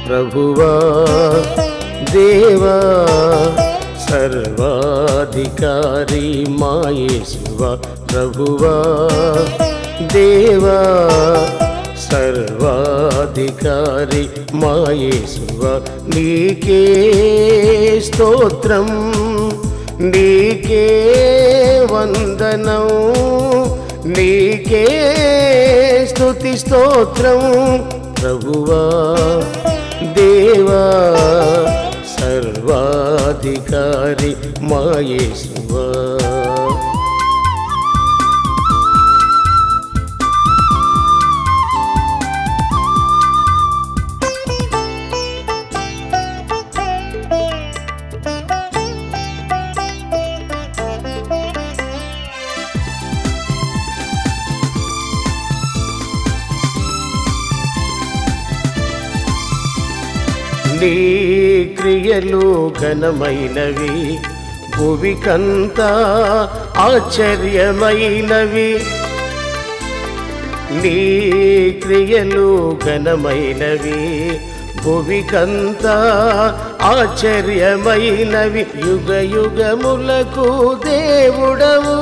ప్రభువా దేవా సర్వాధికారి మాయేశువా ప్రభువా దేవా సర్వాధికారి మాయేశువా నీకే స్తోత్రం నీకే వందనం నీకే స్తుతి స్తోత్రం ప్రభువా దేవా సర్వాధికారి మాయేశువా నీ క్రియలు ఘనమైనవి భువికంతా ఆశ్చర్యమైనవి నీ క్రియలు ఘనమైనవి భువికంతా ఆశ్చర్యమైనవి యుగ యుగములకు దేవుడవు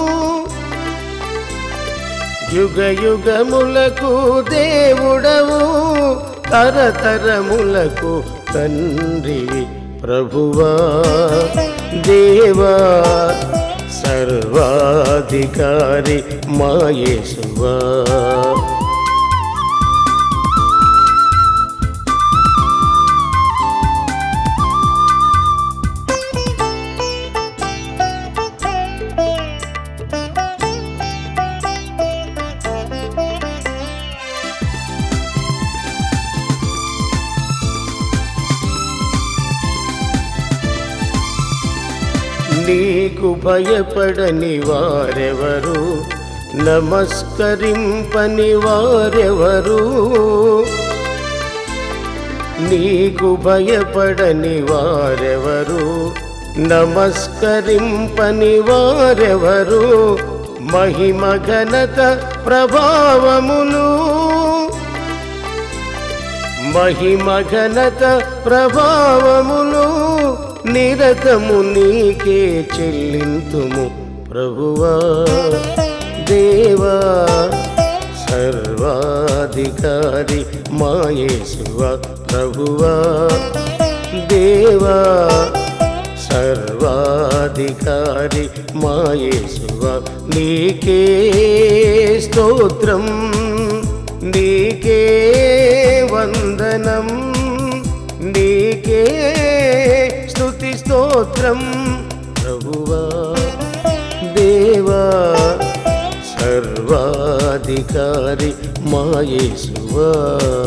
యుగ యుగములకు దేవుడవు తరతరములకు తండ్రివి ప్రభువా దేవా సర్వాధికారి మాయేసువా నీకు భయపడని వారెవరు నమస్కరింపని వారెవరు నీకు భయపడని వారెవరు నమస్కరింపని వారెవరు మహిమ ఘనత ప్రభావములు మహిమ ఘనత ప్రభావములు నిరతము నీకే చెల్లింతుము ప్రభువా దేవా సర్వాధికారి మాయేశువా ప్రభువా దేవా సర్వాధికారి మాయేశువా నీకే స్తోత్రం నీకే వందనం నీకే స్తుతి స్తోత్రం ప్రభువా దేవా సర్వాధికారి మాయేశువా